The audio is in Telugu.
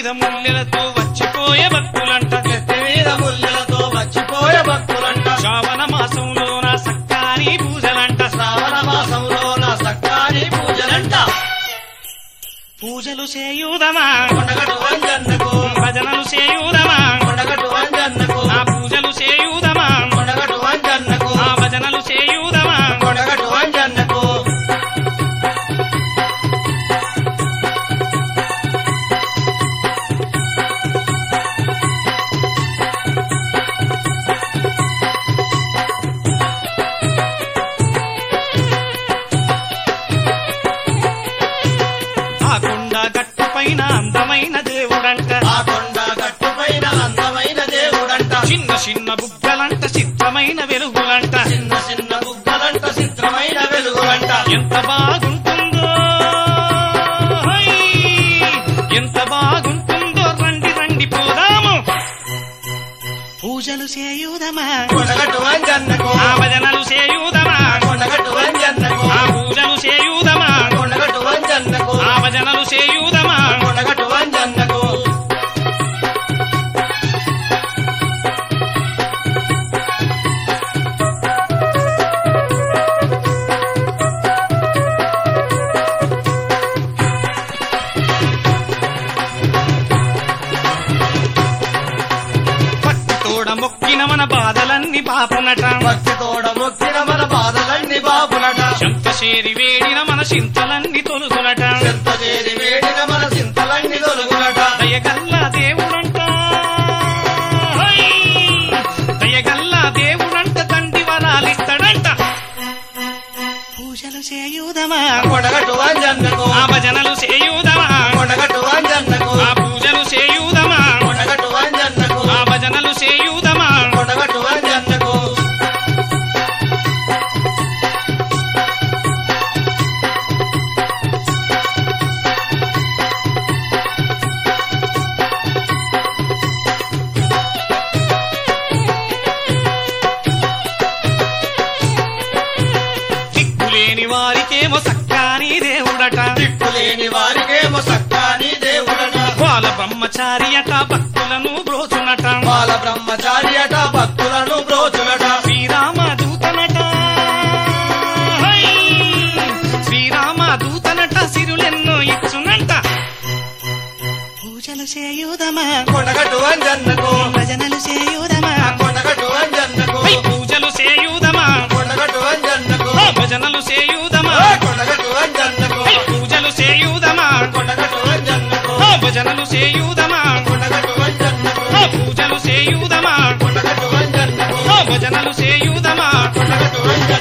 మీద ముల్లెలతో వచ్చిపోయే భక్తులంట నెత్తి మీద ముల్లెలతో వచ్చిపోయే భక్తులంట శ్రావణ మాసంలో నా సక్కాని పూజలంట శ్రావణ మాసంలో నా సక్కాని పూజలంట పూజలు చేయుదమా కొండగట్టు వంజన్నకు భజనలు చేయుదమా కొండగట్టు వంజన్నకు ఆ పూజలు చేయుదమా కొండగట్టు వంజన్నకు ఆ భజనలు చేయుదమా కొండగట్టు వంజన్నకు ఆ కొండ గట్టు పైన అందమైన దేవుడంట ఆ కొండ గట్టు పైన అందమైన దేవుడంట చిన్న చిన్న బుగ్గలంట చిత్రమైన వెలుగులంట చిన్న చిన్న బుగ్గలంట చిత్రమైన వెలుగులంట ఎంత బాగుంటుందో హై! ఎంత బాగుంటుందో రండి రండి పోదాము పూజలు చేయుదమా కొండగట్టు వంజన్నకు ఆ భజనలు చేయుదమా కొండగట్టు వంజన్నకు ఆ పూజలు చేయుదమా కొండగట్టు వంజన్నకు ఆ భజనలు చేయుదమా కొండగట్టు వంజన్నకు భక్తి తోడ మొక్కిన మన బాధలన్నీ పాపునట భక్తి తోడ మొక్కిన మన బాధలన్నీ బాబునట చెంత చేరి వేడిన మన చింతలన్నీ తొలుగునట చెంత చేరి వేడిన మన చింతలన్నీ తొలుగునట దయగల్లా దేవుడంట హై! దయగల్లా దేవుడంట తండ్రి వరాలిస్తాడంట పూజలు చేయుదమా కొండగట్టు వంజన్నకు ఆ భజనలు చేయుదమా కొండగట్టు వంజన్నకు ఆ పూజలు చేయుదమా కొండగట్టు వంజన్నకు ఆ భజనలు చేయుదమా కొండగట్టు వంజన్నకు దిక్కులేని వారికేమో సక్కాని దేవుడట దిక్కులేని వారికేమో సక్కాని దేవుడట బాల బ్రహ్మచారి అట భక్తులను బ్రోచునట బాల బ్రహ్మచారి అట భక్తులను బ్రోచులట శ్రీరామ దూతనట హై! శ్రీరామ దూతనట సిరులెన్నో ఇచ్చునంట పూజలు చేయుదమా కొండగట్టు వంజన్నకు భజనలు చేయుదమా కొండగట్టు వంజన్నకు హై! పూజలు చేయుదమా కొండగట్టు వంజన్నకు ఆ భజనలు చేయుదమా కొండగట్టు వంజన్నకు హై! పూజలు చేయుదమా కొండగట్టు వంజన్నకు ఆ భజనలు చేయుదమా కొండగట్టు వంజన్నకు ఆ పూజలు చేయుదమా కొండగట్టు వంజన్నకు ఆ భజనలు చేయుదమా కొండగట్టు వంజన్నకు